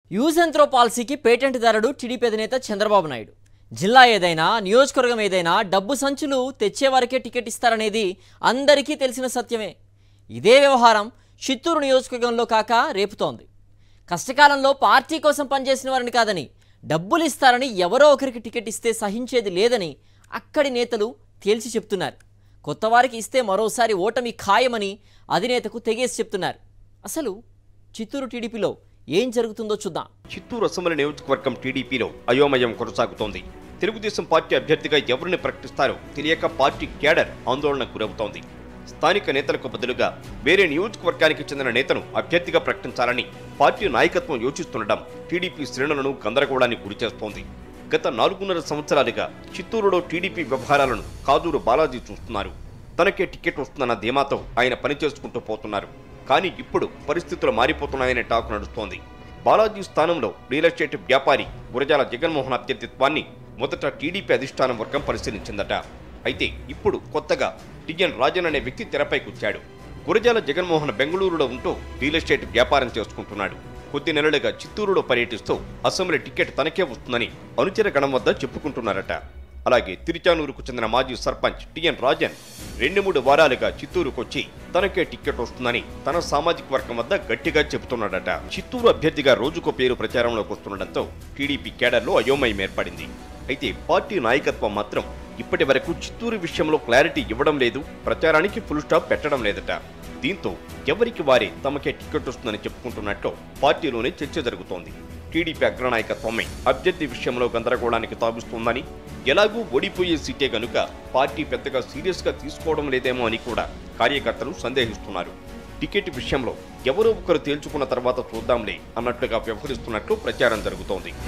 use and throw పాలసీకి పేటెంట్దారుడు TDP అధినేత చంద్రబాబు నాయుడు జిల్లా ఏదైనా నియోజకవర్గం ఏదైనా డబ్బు సంచులు తెచ్చేవారికే టికెట్ ఇస్తారనేది అందరికీ తెలిసిన సత్యమే ఇదే వ్యవహారం చిత్తూరు నియోజకవర్గంలో కాక రేపుతోంది కష్టకాలంలో పార్టీ కోసం పనిచేసిన వారిని కాదని డబ్బులు ఇస్తారని ఎవరో ఒకరికి టికెట్ ఇస్తే సహించేది లేదని అక్కడి నేతలు తేల్చి చెప్తున్నారు కొత్త వారికి ఇస్తే మరోసారి ఓటమి ఖాయమని అధినేతకు తెగేసి చెప్తున్నారు అసలు చిత్తూరు టీడీపీలో ఏం జరుగుతుందో చూద్దాం చిత్తూరు అసెంబ్లీ నియోజకవర్గం టీడీపీలో అయోమయం కొనసాగుతోంది తెలుగుదేశం పార్టీ అభ్యర్థిగా ఎవరిని ప్రకటిస్తారో తెలియక పార్టీ క్యాడర్ ఆందోళనకు గురవుతోంది స్థానిక నేతలకు బదులుగా వేరే నియోజకవర్గానికి చెందిన నేతను అభ్యర్థిగా ప్రకటించాలని పార్టీ నాయకత్వం యోచిస్తుండడం టీడీపీ శ్రేణులను గందరగోళానికి గురిచేస్తోంది గత నాలుగున్నర సంవత్సరాలుగా చిత్తూరులో టీడీపీ వ్యవహారాలను కాదూరు బాలాజీ చూస్తున్నారు తనకే టికెట్ వస్తుందన్న ధీమాతో ఆయన పని చేసుకుంటూ పోతున్నారు కానీ ఇప్పుడు పరిస్థితులు మారిపోతున్నాయనే టాక్ నడుస్తోంది బాలాజీ స్థానంలో రియల్ ఎస్టేట్ వ్యాపారి గురజాల జగన్మోహన్ అభ్యర్థిత్వాన్ని మొదట టీడీపీ అధిష్టానం వర్గం పరిశీలించిందట అయితే ఇప్పుడు కొత్తగా టిఎన్ రాజన్ అనే వ్యక్తి తెరపైకి వచ్చాడు గురజాల జగన్మోహన్ బెంగళూరులో ఉంటూ రియల్ ఎస్టేట్ వ్యాపారం చేసుకుంటున్నాడు కొద్ది నెలలుగా చిత్తూరులో పర్యటిస్తూ అసెంబ్లీ టికెట్ తనకే వస్తుందని అనుచర గణం వద్ద చెప్పుకుంటున్నారట అలాగే తిరుచానూరుకు చెందిన మాజీ సర్పంచ్ టిఎన్ రాజన్ రెండు మూడు వారాలుగా చిత్తూరుకొచ్చి తనకే టికెట్ వస్తుందని తన సామాజిక వర్గం వద్ద గట్టిగా చెబుతున్నాడట చిత్తూరు అభ్యర్థిగా రోజుకో పేరు ప్రచారంలోకి వస్తుండటంతో టీడీపీ కేడర్లో అయోమయం ఏర్పడింది అయితే పార్టీ నాయకత్వం మాత్రం ఇప్పటి వరకు చిత్తూరు విషయంలో క్లారిటీ ఇవ్వడం లేదు ప్రచారానికి ఫుల్ స్టాప్ పెట్టడం లేదట దీంతో ఎవరికి వారే తమకే టికెట్ వస్తుందని చెప్పుకుంటున్నట్లు పార్టీలోనే చర్చ జరుగుతోంది టీడీపీ అగ్రనాయకత్వమే అభ్యర్థి విషయంలో గందరగోళానికి తావిస్తోందని ఎలాగూ ఓడిపోయే సీటే గనుక పార్టీ పెద్దగా సీరియస్ గా తీసుకోవడం లేదేమో అని కూడా కార్యకర్తలు సందేహిస్తున్నారు టికెట్ విషయంలో ఎవరో ఒకరు తేల్చుకున్న తర్వాత చూద్దాంలే అన్నట్లుగా వ్యవహరిస్తున్నట్లు ప్రచారం జరుగుతోంది